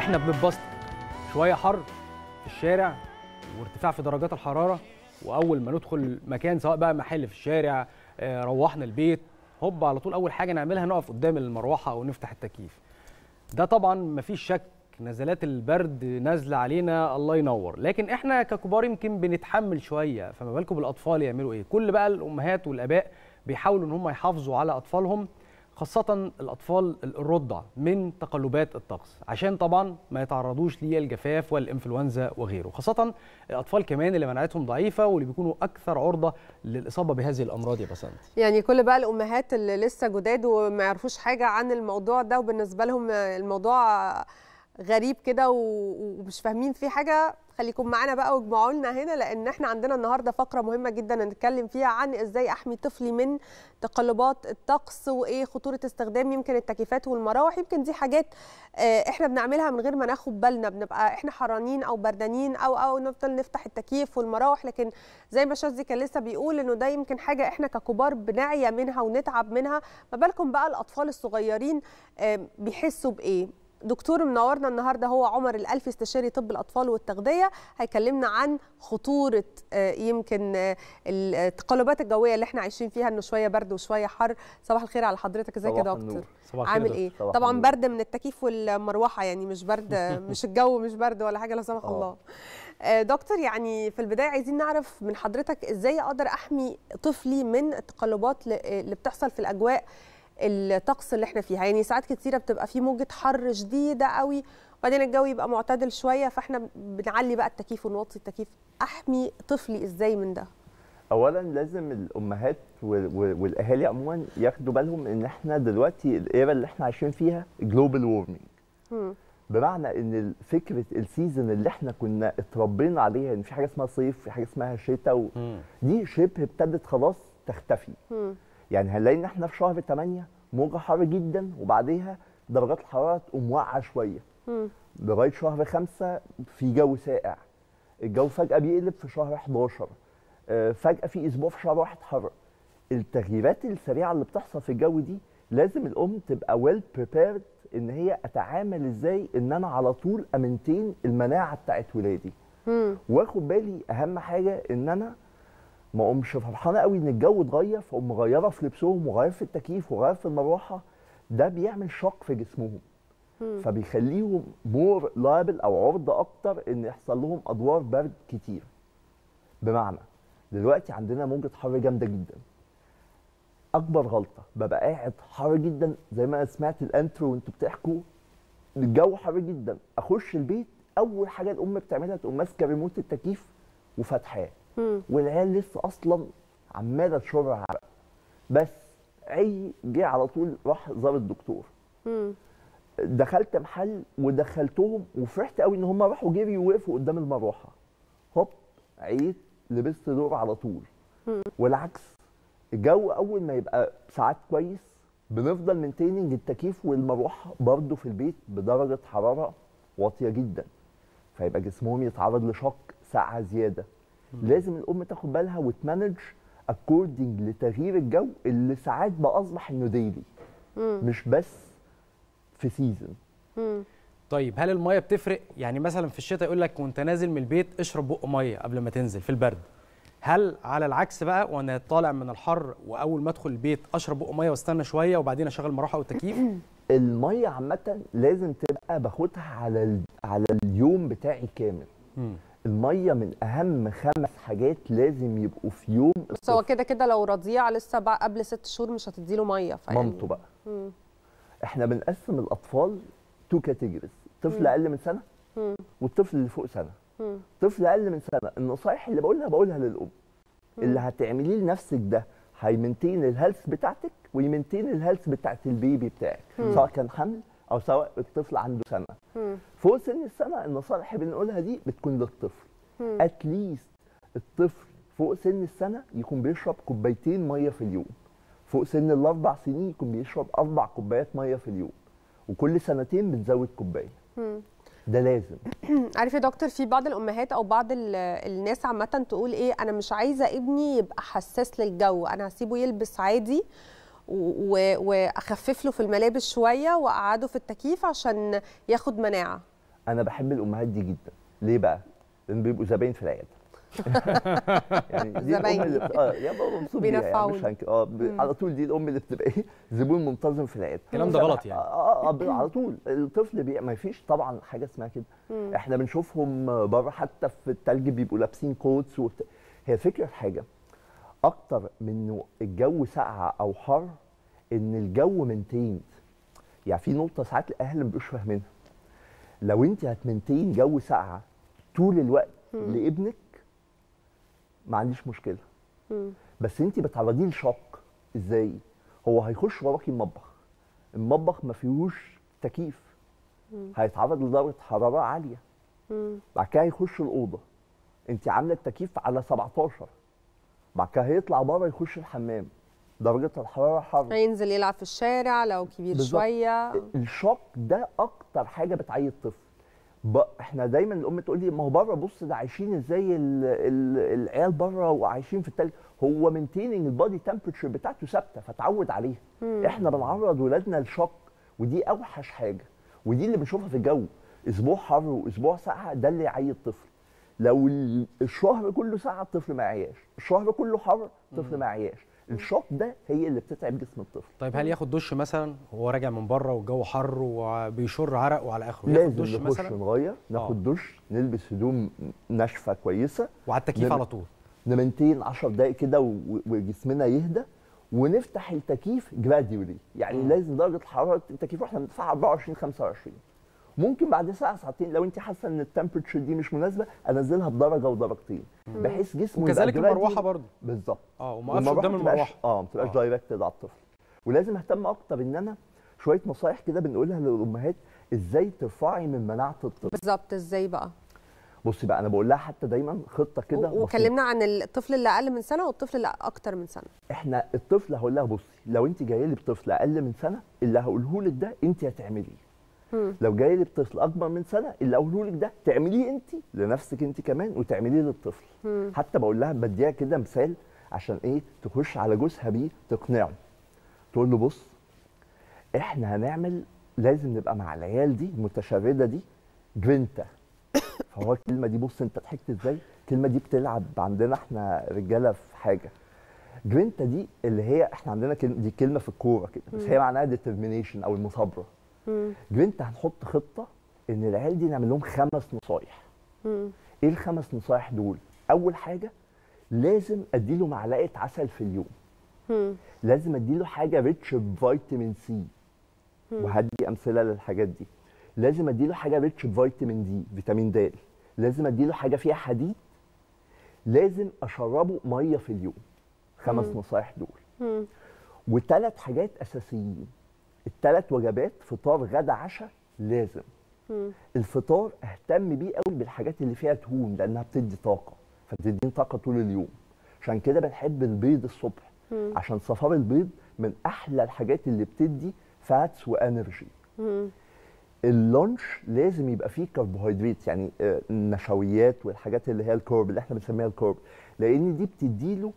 احنا بنتبسط شويه حر في الشارع وارتفاع في درجات الحراره واول ما ندخل مكان سواء بقى محل في الشارع آه، روحنا البيت هوب على طول اول حاجه نعملها نقف قدام المروحه او نفتح التكييف ده طبعا مفيش شك نزلات البرد نازله علينا الله ينور لكن احنا ككبار يمكن بنتحمل شويه فما بالكم بالاطفال يعملوا ايه كل بقى الامهات والاباء بيحاولوا ان هم يحافظوا على اطفالهم خاصة الأطفال الرضع من تقلبات الطقس عشان طبعا ما يتعرضوش للجفاف والإنفلونزا وغيره خاصة الأطفال كمان اللي مناعتهم ضعيفة واللي بيكونوا أكثر عرضة للإصابة بهذه الأمراض يا بسنت يعني كل بقى الامهات اللي لسه جداد وما يعرفوش حاجه عن الموضوع ده وبالنسبه لهم الموضوع غريب كده و- ومش فاهمين فيه حاجه خليكم معانا بقى واجمعوا لنا هنا لان احنا عندنا النهارده فقره مهمه جدا نتكلم فيها عن ازاي احمي طفلي من تقلبات الطقس وايه خطوره استخدام يمكن التكييفات والمراوح يمكن دي حاجات آه، احنا بنعملها من غير ما ناخد بالنا بنبقى احنا حرانين او بردانين او او نفضل نفتح التكييف والمراوح لكن زي ما شاذلي كان لسه بيقول انه ده يمكن حاجه احنا ككبار بنعيا منها ونتعب منها ما بالكم بقى الاطفال الصغيرين آه، بيحسوا بايه دكتور منورنا النهارده هو عمر الألفي استشاري طب الأطفال والتغذية هيكلمنا عن خطورة آه، يمكن آه، التقلبات الجوية اللي احنا عايشين فيها انه شوية برد وشوية حر صباح الخير على حضرتك ازيك يا صباح دكتور النور. صباح الخير عامل يا ايه صباح طبعا النور. برد من التكييف والمروحة يعني مش برد مش الجو مش برد ولا حاجة لا سمح آه. الله آه، دكتور يعني في البداية عايزين نعرف من حضرتك ازاي اقدر احمي طفلي من التقلبات ل- اللي بتحصل في الاجواء الطقس اللي احنا فيها يعني ساعات كتيره بتبقى في موجه حر شديده قوي وبعدين الجو يبقى معتدل شويه فاحنا بنعلي بقى التكييف ونوطي التكييف احمي طفلي ازاي من ده اولا لازم الامهات وال- وال- والاهالي عموما ياخدوا بالهم ان احنا دلوقتي الايرا اللي احنا عايشين فيها جلوبال وورمنج مم. بمعنى ان ال- فكره السيزون اللي احنا كنا اتربينا عليها ان في حاجه اسمها صيف في حاجه اسمها شتاء و... دي شبه ابتدت خلاص تختفي مم. يعني هنلاقي ان احنا في شهر 8 موجه حر جدا وبعديها درجات الحراره تقوم واقعه شويه مم. لغايه شهر خمسة في جو ساقع الجو فجاه بيقلب في شهر 11 آه، فجاه في اسبوع في شهر واحد حر التغييرات السريعه اللي بتحصل في الجو دي لازم الام تبقى ويل بريبيرد ان هي اتعامل ازاي ان انا على طول امنتين المناعه بتاعت ولادي مم. واخد بالي اهم حاجه ان انا ما اقومش فرحانه قوي ان الجو اتغير فاقوم مغيره في لبسهم وغير في التكييف وغير في المروحه ده بيعمل شوك في جسمهم مم. فبيخليهم مور لايبل او عرضه اكتر ان يحصل لهم ادوار برد كتير بمعنى دلوقتي عندنا موجه حر جامده جدا اكبر غلطه ببقى قاعد حر جدا زي ما أنا سمعت الانترو وانتوا بتحكوا الجو حر جدا اخش البيت اول حاجه الام بتعملها تقوم ماسكه ريموت التكييف وفاتحاه مم. والعيال لسه اصلا عماله تشر عرق بس عي جه على طول راح زار الدكتور مم. دخلت محل ودخلتهم وفرحت قوي ان هم راحوا جري ووقفوا قدام المروحه هوب عيت لبست دور على طول مم. والعكس الجو اول ما يبقى ساعات كويس بنفضل مينتيننج التكييف والمروحه برضه في البيت بدرجه حراره واطيه جدا فيبقى جسمهم يتعرض لشوك ساعه زياده لازم الام تاخد بالها وتمانج اكوردنج لتغيير الجو اللي ساعات بقى اصبح انه ديلي مم. مش بس في سيزون مم. طيب هل الميه بتفرق يعني مثلا في الشتاء يقول لك وانت نازل من البيت اشرب بق ميه قبل ما تنزل في البرد هل على العكس بقى وانا طالع من الحر واول ما ادخل البيت اشرب بق ميه واستنى شويه وبعدين اشغل مروحه والتكييف الميه عامه لازم تبقى باخدها على ال... على اليوم بتاعي كامل مم. الميه من اهم خمس حاجات لازم يبقوا في يوم بس هو الطفل. كده كده لو رضيع لسه بقى قبل ست شهور مش هتديله ميه فيعني- مامته بقى مم. احنا بنقسم الاطفال تو كاتيجوريز طفل مم. اقل من سنه مم. والطفل اللي فوق سنه مم. طفل اقل من سنه النصايح اللي بقولها بقولها للام اللي هتعمليه لنفسك ده هيمنتين الهيلث بتاعتك ويمنتين الهيلث بتاعت البيبي بتاعك مم. سواء كان حمل او سواء الطفل عنده سنه مم. فوق سن السنه النصائح اللي بنقولها دي بتكون للطفل مم. اتليست الطفل فوق سن السنه يكون بيشرب كوبايتين ميه في اليوم فوق سن الاربع سنين يكون بيشرب اربع كوبايات ميه في اليوم وكل سنتين بنزود كوبايه مم. ده لازم عارف يا دكتور في بعض الامهات او بعض ال- الناس عامه تقول ايه انا مش عايزه ابني يبقى حساس للجو انا هسيبه يلبس عادي و- و- واخفف له في الملابس شويه واقعده في التكييف عشان ياخد مناعه انا بحب الامهات دي جدا ليه بقى لان بيبقوا زباين في العياده يعني دي الام زباين. اللي بت- اه يا بابا مبسوط بيها يعني مش بينفعوني. هنك... اه ب... مم. على طول دي الام اللي بتبقى ايه زبون منتظم في العياده الكلام ده غلط يعني. اه اه, آه ب- على طول الطفل بي... ما فيش طبعا حاجه اسمها كده مم. احنا بنشوفهم بره حتى في التلج بيبقوا لابسين كوتس وبت... هي فكره في حاجه اكتر من انه الجو ساقع او حر ان الجو منتين يعني في نقطه ساعات الاهل ما بيبقوش فاهمينها لو انت هتمنتين جو ساقعه طول الوقت مم. لابنك ما عنديش مشكله مم. بس انت بتعرضيه لشوك ازاي هو هيخش وراكي المطبخ المطبخ ما فيهوش تكييف مم. هيتعرض لدرجه حراره عاليه مم. بعد كده هيخش الاوضه انت عامله التكييف على 17 بعد كده هيطلع بره يخش الحمام درجه الحراره حر هينزل يلعب في الشارع لو كبير بالظبط. شويه الشوك ده اكتر حاجه بتعيي الطفل ب... احنا دايما الام تقول لي ما هو بره بص ده عايشين ازاي ال... ال... العيال بره وعايشين في التلج هو مينتيننج البادي تمبرتشر بتاعته ثابته فتعود عليها مم. احنا بنعرض ولادنا لشوك ودي اوحش حاجه ودي اللي بنشوفها في الجو اسبوع حر واسبوع ساقعه ده اللي يعيي الطفل لو ال- الشهر كله ساقعه الطفل ما يعياش الشهر كله حر الطفل ما يعياش الشوك ده هي اللي بتتعب جسم الطفل طيب هل ياخد دش مثلا وهو راجع من بره والجو حر وبيشر عرق وعلى اخره ياخد لازم دش نخش مثلا نغير ناخد دش نلبس هدوم ناشفه كويسه وعلى التكييف نم- على طول نمنتين 10 دقائق كده و- وجسمنا يهدى ونفتح التكييف جراديولي يعني مم. لازم درجه حراره التكييف واحنا بندفعها 24 25 ممكن بعد ساعه ساعتين لو انت حاسه ان التمبرتشر دي مش مناسبه انزلها بدرجه ودرجتين بحيث جسمه يبقى وكذلك gradually- المروحه برضه بالظبط اه وما اقفش والمروحة قدام ما تبقاش- المروحه اه ما تبقاش آه. دايركتد على الطفل ولازم اهتم اكتر ان انا شويه نصايح كده بنقولها للامهات ازاي ترفعي من مناعه الطفل بالظبط ازاي بقى بصي بقى انا بقول لها حتى دايما خطه كده و- بسيطة. وكلمنا عن الطفل اللي اقل من سنه والطفل اللي اكتر من سنه احنا الطفل هقول لها بصي لو انت جايه لي بطفل اقل من سنه اللي هقوله لك ده انت هتعمليه مم. لو جاي لي بطفل اكبر من سنه اللي اقوله لك ده تعمليه انت لنفسك انت كمان وتعمليه للطفل مم. حتى بقول لها بديها كده مثال عشان ايه تخش على جوزها بيه تقنعه تقول له بص احنا هنعمل لازم نبقى مع العيال دي المتشرده دي جرينتا فهو الكلمه دي بص انت ضحكت ازاي الكلمه دي بتلعب عندنا احنا رجاله في حاجه جرينتا دي اللي هي احنا عندنا كلمة دي كلمه في الكوره كده بس هي معناها ديترمينيشن او المثابره مم. جرينتا هنحط خطه ان العيال دي نعمل لهم خمس نصايح مم. ايه الخمس نصايح دول اول حاجه لازم اديله معلقه عسل في اليوم مم. لازم اديله حاجه ريتش بفيتامين سي وهدي امثله للحاجات دي لازم اديله حاجه ريتش بفيتامين دي فيتامين د لازم اديله حاجه فيها حديد لازم اشربه ميه في اليوم خمس مم. نصايح دول مم. وثلاث حاجات اساسيين الثلاث وجبات فطار غدا عشاء لازم مم. الفطار اهتم بيه قوي بالحاجات اللي فيها دهون لانها بتدي طاقه فبتديني طاقه طول اليوم عشان كده بنحب البيض الصبح مم. عشان صفار البيض من احلى الحاجات اللي بتدي فاتس وانرجي مم. اللانش لازم يبقى فيه كربوهيدرات يعني آه، النشويات والحاجات اللي هي الكورب اللي احنا بنسميها الكورب لان دي بتديله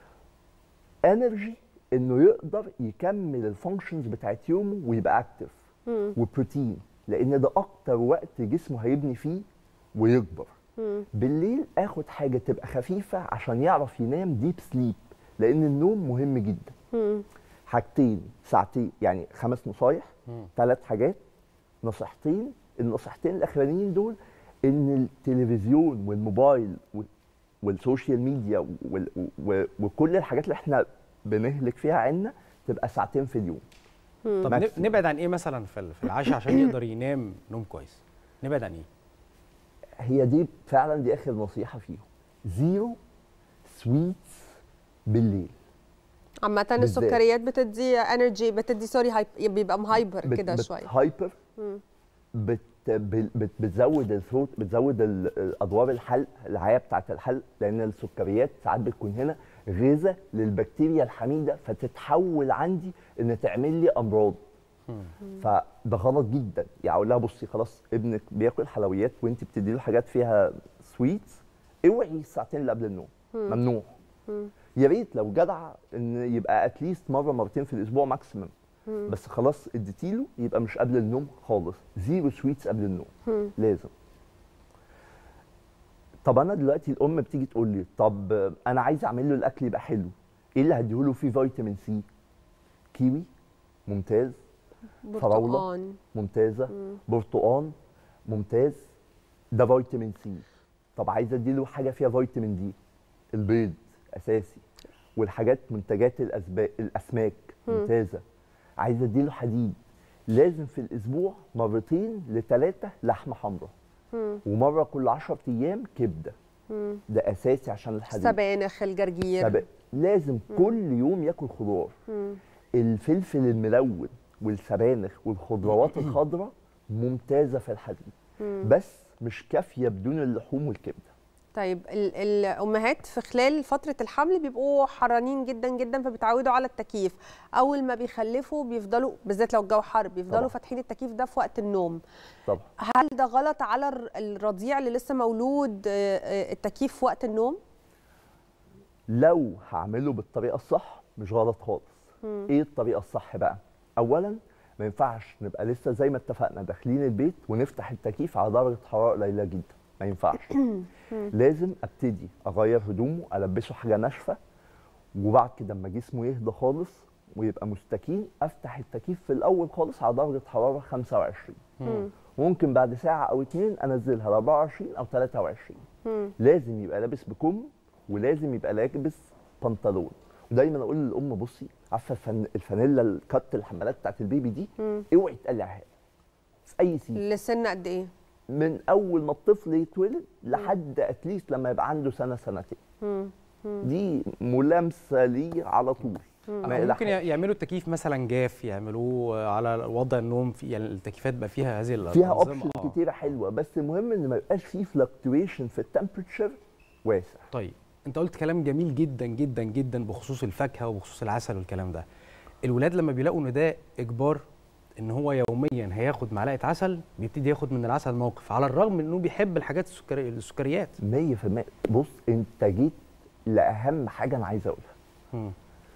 انرجي انه يقدر يكمل الفانكشنز بتاعت يومه ويبقى اكتف مم. وبروتين لان ده اكتر وقت جسمه هيبني فيه ويكبر مم. بالليل اخد حاجه تبقى خفيفه عشان يعرف ينام ديب سليب لان النوم مهم جدا مم. حاجتين ساعتين يعني خمس نصايح مم. ثلاث حاجات نصيحتين النصيحتين الاخرانيين دول ان التلفزيون والموبايل و- والسوشيال ميديا وال- و- وكل الحاجات اللي احنا بنهلك فيها عنا تبقى ساعتين في اليوم طب ماكسيموم. نب- نبعد عن ايه مثلا في ال- في العشاء عشان يقدر ينام نوم كويس نبعد عن ايه هي دي فعلا دي اخر نصيحه فيهم زيرو سويتس بالليل عامة بالذات. السكريات بتدي انرجي بتدي سوري هايب بيبقى مهايبر بت- كده بت- شويه هايبر مم. بت بت بت بتزود الثروت بتزود ال- ادوار الحلق العيا بتاعه الحلق لان السكريات ساعات بتكون هنا غذاء للبكتيريا الحميده فتتحول عندي ان تعمل لي امراض فده غلط جدا يعني اقول لها بصي خلاص ابنك بياكل حلويات وانت بتدي له حاجات فيها سويتس اوعي الساعتين اللي قبل النوم ممنوع مم. يا ريت لو جدع ان يبقى اتليست مره مرتين في الاسبوع ماكسيمم مم. بس خلاص اديتيله يبقى مش قبل النوم خالص زيرو سويتس قبل النوم مم. لازم طب انا دلوقتي الام بتيجي تقول لي طب انا عايز اعمل له الاكل يبقى حلو ايه اللي هديهوله فيه فيتامين سي كيوي ممتاز فراولة. برتقان ممتازه مم. برتقان ممتاز ده فيتامين سي طب عايز اديله حاجه فيها فيتامين دي البيض اساسي والحاجات منتجات الأسبا... الاسماك مم. ممتازه عايز اديله حديد لازم في الاسبوع مرتين لثلاثه لحمه حمراء مم. ومره كل 10 ايام كبده مم. ده اساسي عشان الحديد السبانخ الجرجير سب- لازم كل يوم ياكل خضار مم. الفلفل الملون والسبانخ والخضروات الخضراء ممتازه في الحديد مم. بس مش كافيه بدون اللحوم والكبده طيب ال- الامهات في خلال فتره الحمل بيبقوا حرانين جدا جدا فبيتعودوا على التكييف اول ما بيخلفوا بيفضلوا بالذات لو الجو حر بيفضلوا طبعا. فاتحين التكييف ده في وقت النوم طبعا هل ده غلط على الر- الرضيع اللي لسه مولود آه، آه، التكييف في وقت النوم لو هعمله بالطريقه الصح مش غلط خالص مم. ايه الطريقه الصح بقى اولا ما ينفعش نبقى لسه زي ما اتفقنا داخلين البيت ونفتح التكييف على درجه حراره قليله جدا ما ينفعش لازم ابتدي اغير هدومه البسه حاجه ناشفه وبعد كده اما جسمه يهدى خالص ويبقى مستكين افتح التكييف في الاول خالص على درجه حراره 25 مم. ممكن بعد ساعه او اتنين انزلها ل 24 او 23 مم. لازم يبقى لابس بكم ولازم يبقى لابس بنطلون ودايما اقول للام بصي عارفه الفن... الفانيلا الكت الحمالات بتاعت البيبي دي مم. اوعي تقلعها في اي سيزون لسن قد ايه من اول ما الطفل يتولد لحد اتليست لما يبقى عنده سنه سنتين مم. مم. دي ملامسه ليه على طول ما ممكن يقلعهاش. يعملوا التكييف مثلا جاف يعملوه على وضع النوم في يعني التكييفات بقى فيها هذه ال- فيها الأنظمة. اوبشن آه. كتيره حلوه بس المهم ان ما يبقاش فيه فلكتويشن في التمبرتشر واسع طيب انت قلت كلام جميل جدا جدا جدا بخصوص الفاكهه وبخصوص العسل والكلام ده الولاد لما بيلاقوا ان ده اجبار ان هو يوميا هياخد معلقه عسل بيبتدي ياخد من العسل موقف على الرغم من انه بيحب الحاجات السكري السكريات 100% بص انت جيت لاهم حاجه انا عايز اقولها مم.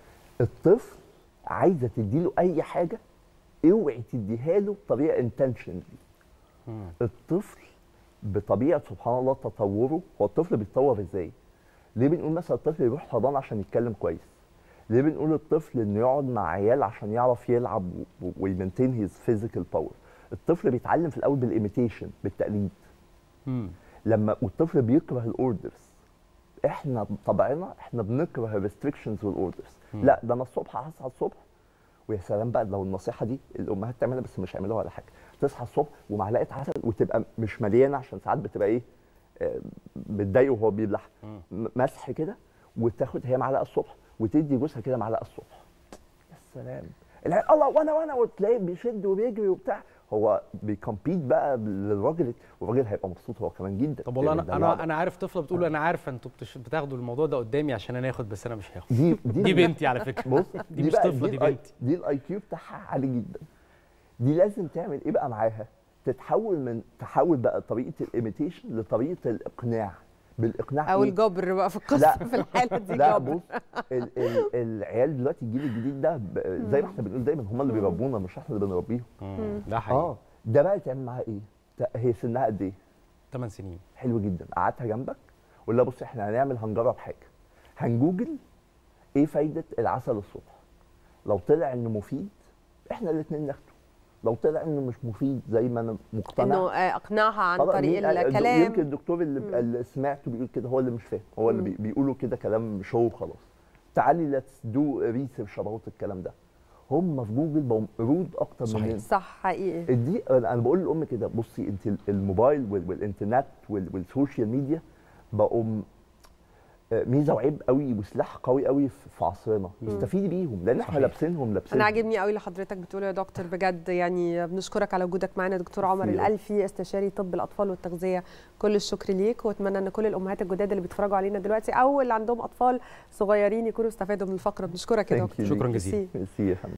الطفل عايزه تديله اي حاجه اوعي تديها له بطريقه انتشنلي مم. الطفل بطبيعه سبحان الله تطوره هو الطفل بيتطور ازاي؟ ليه بنقول مثلا الطفل يروح حضانه عشان يتكلم كويس؟ ليه بنقول الطفل انه يقعد مع عيال عشان يعرف يلعب ويمنتين هيز فيزيكال باور؟ الطفل بيتعلم في الاول بالايميتيشن بالتقليد مم. لما والطفل بيكره الاوردرز احنا طبعنا احنا بنكره الريستريكشنز والاوردرز مم. لا ده انا الصبح هصحى الصبح ويا سلام بقى لو النصيحه دي الامهات تعملها بس مش هيعملوها ولا حاجه تصحى الصبح ومعلقه عسل وتبقى مش مليانه عشان ساعات بتبقى ايه آه، بتضايقه وهو بيبلع مم. م- مسح كده وتاخد هي معلقه الصبح وتدي جوزها كده معلقه الصبح يا سلام العيال الله وانا وانا وتلاقيه بيشد وبيجري وبتاع هو بيكمبيت بقى للراجل والراجل هيبقى مبسوط هو كمان جدا طب والله لأن انا ده انا رياضة. انا عارف طفله بتقول انا عارفه انتوا بتش- بتاخدوا الموضوع ده قدامي عشان انا اخد بس انا مش هاخد دي دي بنتي على فكره بص دي مش بقى- طفلة، دي الآي- بنتي. دي الاي كيو بتاعها عالي جدا دي لازم تعمل ايه بقى معاها تتحول من تحول بقى طريقه الايميتيشن لطريقه الاقناع بالاقناع او إيه؟ الجبر بقى في لا. القصه في الحاله دي لا جبر بص ال ال العيال دلوقتي الجيل الجديد ده ب- زي ما احنا بنقول دايما هم اللي بيربونا مش احنا اللي بنربيهم مم. ده حقيقي اه ده بقى تعمل معاها ايه ت- هي سنها قد ايه 8 سنين حلو جدا قعدتها جنبك ولا لها بص احنا هنعمل هنجرب حاجه هنجوجل ايه فايده العسل الصبح لو طلع انه مفيد احنا الاثنين ناخده لو طلع انه مش مفيد زي ما انا مقتنع انه آه، اقنعها عن خلاص، طريق مين قال- الكلام يمكن الدكتور اللي, اللي سمعته بيقول كده هو اللي مش فاهم هو اللي بي- بيقولوا كده كلام شو وخلاص تعالي ليتس دو ريسيرش اباوت الكلام ده هم في جوجل بقوا رود اكتر صحيح. مننا صح حقيقي دي انا أنا بقول للام كده بصي انت الموبايل وال- والانترنت وال- والسوشيال ميديا بقوا م- آه، ميزه وعيب قوي وسلاح قوي قوي في في عصرنا استفيدي بيهم لان احنا صحيح. لابسينهم لابسين انا عاجبني قوي اللي حضرتك بتقوله يا دكتور بجد يعني بنشكرك على وجودك معنا دكتور عمر ميرسي. الالفي استشاري طب الاطفال والتغذيه كل الشكر ليك واتمنى ان كل الامهات الجداد اللي بيتفرجوا علينا دلوقتي او اللي عندهم اطفال صغيرين يكونوا استفادوا من الفقره بنشكرك يا Thank دكتور you. شكرا ميرسي. جزيلا ميرسي يا فندم